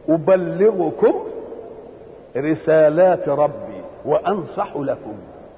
أبلغكم رسالات ربي وأنصح لكم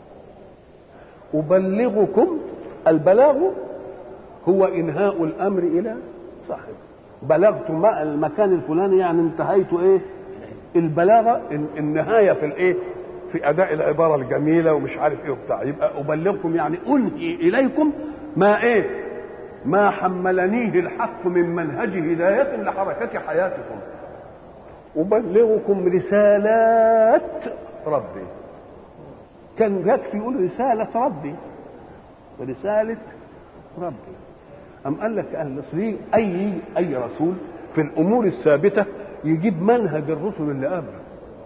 أبلغكم البلاغ هو إنهاء الأمر إلى صاحبه بلغت ما المكان الفلاني يعني انتهيت إيه البلاغة النهاية في الإيه في أداء العبارة الجميلة ومش عارف إيه وبتاع يبقى أبلغكم يعني أنهي إليكم ما إيه ما حملنيه الحق من منهج هداية لحركة حياتكم أبلغكم رسالات ربي كان يكفي يقول رسالة ربي رسالة ربي أم قال لك أهل مصري أي أي رسول في الأمور الثابتة يجيب منهج الرسل اللي قبله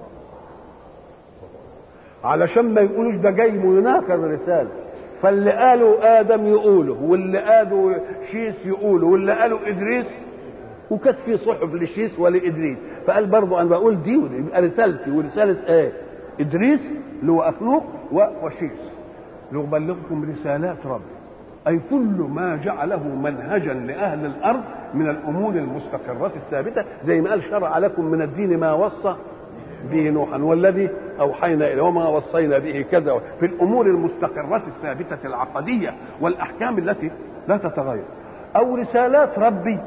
علشان ما يقولوش ده جاي مناكر رسالة فاللي قالوا آدم يقوله واللي قالوا شيس يقوله واللي قالوا إدريس وكانت في صحف لشيس ولإدريس فقال برضه أنا بقول دي يبقى رسالتي ورسالة إيه؟ إدريس اللي هو أخلوق وشيس لأبلغكم رسالات ربي أي كل ما جعله منهجا لأهل الأرض من الأمور المستقرة الثابتة زي ما قال شرع لكم من الدين ما وصى به نوحا والذي أوحينا إليه وما وصينا به كذا في الأمور المستقرة الثابتة العقدية والأحكام التي لا تتغير أو رسالات ربي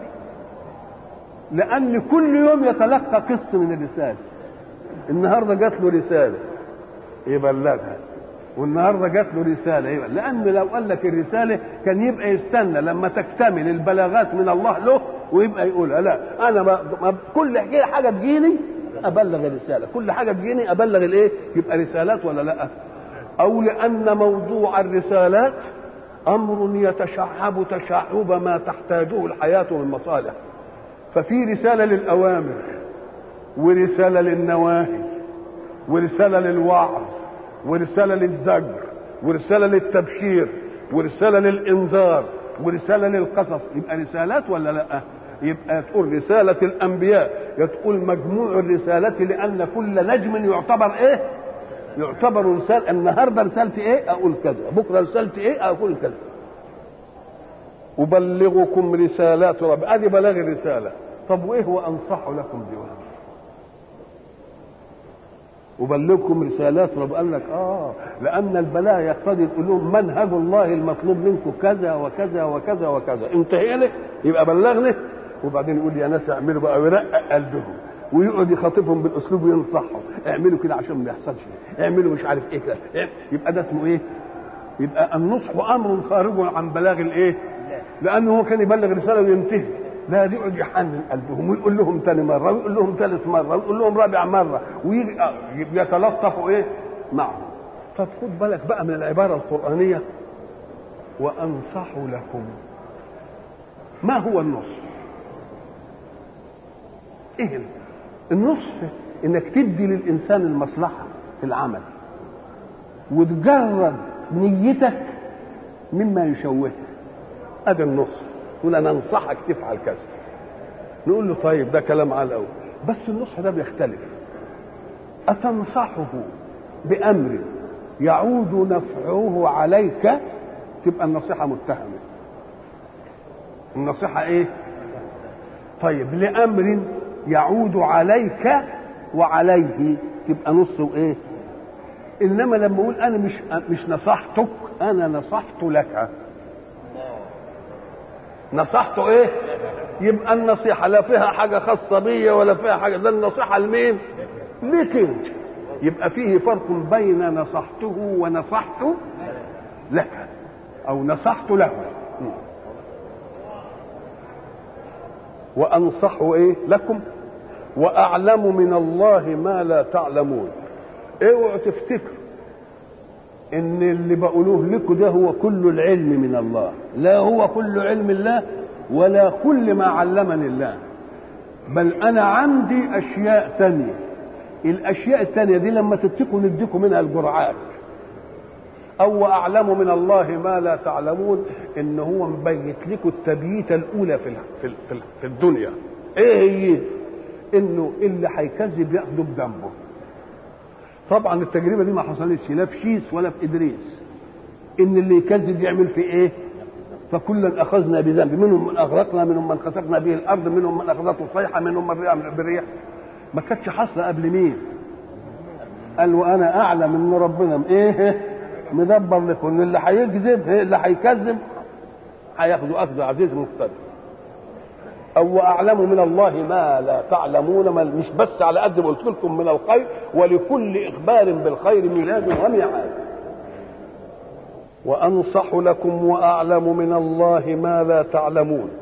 لأن كل يوم يتلقى قسط من الرسالة النهارده جات له رسالة يبلغها والنهارده جات له رساله يبقى لان لو قال لك الرساله كان يبقى يستنى لما تكتمل البلاغات من الله له ويبقى يقولها لا انا ما ما كل حاجه تجيني ابلغ الرساله كل حاجه تجيني ابلغ الايه يبقى رسالات ولا لا او لان موضوع الرسالات امر يتشعب تشعب ما تحتاجه الحياه من مصالح ففي رساله للاوامر ورساله للنواهي ورساله للوعظ ورساله للزجر ورساله للتبشير ورساله للانذار ورساله للقصص يبقى رسالات ولا لا يبقى تقول رسالة الأنبياء تقول مجموع الرسالة لأن كل نجم يعتبر إيه؟ يعتبر رسالة النهاردة رسالتي إيه؟ أقول كذا، بكرة رسالتي إيه؟ أقول كذا. أبلغكم رسالات ربي، أدي بلاغ الرسالة. طب وإيه وأنصح لكم بها؟ أبلغكم رسالات رب قال لك آه لأن البلاغ يقتضي تقول لهم منهج الله المطلوب منكم كذا وكذا وكذا وكذا انتهينا يبقى بلغنا وبعدين يقول يا ناس اعملوا بقى ويرقق قلبهم ويقعد يخاطبهم بالاسلوب وينصحهم اعملوا كده عشان ما يحصلش اعملوا مش عارف ايه كده يبقى ده اسمه ايه؟ يبقى النصح امر خارج عن بلاغ الايه؟ لانه هو كان يبلغ رساله وينتهي لا يقعد يحنن قلبهم ويقول لهم تاني مره ويقول لهم ثالث مره ويقول لهم رابع مره ويتلطفوا ايه معهم طب خد بالك بقى من العباره القرانيه وانصح لكم ما هو النصح ايه النصح انك تدي للانسان المصلحه في العمل وتجرد نيتك مما يشوهه هذا النصح يقول انا انصحك تفعل كذا نقول له طيب ده كلام على الاول بس النصح ده بيختلف اتنصحه بامر يعود نفعه عليك تبقى النصيحه متهمه النصيحه ايه طيب لامر يعود عليك وعليه تبقى نص وايه انما لما اقول انا مش مش نصحتك انا نصحت لك نصحته ايه يبقى النصيحه لا فيها حاجه خاصه بيا ولا فيها حاجه ده النصيحه لمين ليك انت يبقى فيه فرق بين نصحته ونصحت لك او نصحت له وانصح ايه لكم واعلم من الله ما لا تعلمون اوعوا تفتكروا ان اللي بقولوه لكم ده هو كل العلم من الله لا هو كل علم الله ولا كل ما علمني الله بل انا عندي اشياء ثانيه الاشياء الثانيه دي لما تتقوا نديكم منها الجرعات او اعلم من الله ما لا تعلمون ان هو مبيت لكم التبييته الاولى في في في الدنيا ايه هي انه اللي هيكذب ياخده بذنبه طبعا التجربه دي ما حصلتش لا في شيس ولا في ادريس ان اللي يكذب يعمل في ايه فكلا اخذنا بذنب منهم من اغرقنا منهم من خسفنا به الارض منهم من اخذته الصيحه منهم من بالريح ما كانتش حاصله قبل مين قال وانا اعلم ان ربنا ايه مدبر لكم اللي هيكذب اللي هيكذب هياخدوا اخذ عزيز مقتدر او اعلم من الله ما لا تعلمون ما مش بس على قد ما قلت لكم من الخير ولكل اخبار بالخير ميلاد وميعاد وانصح لكم واعلم من الله ما لا تعلمون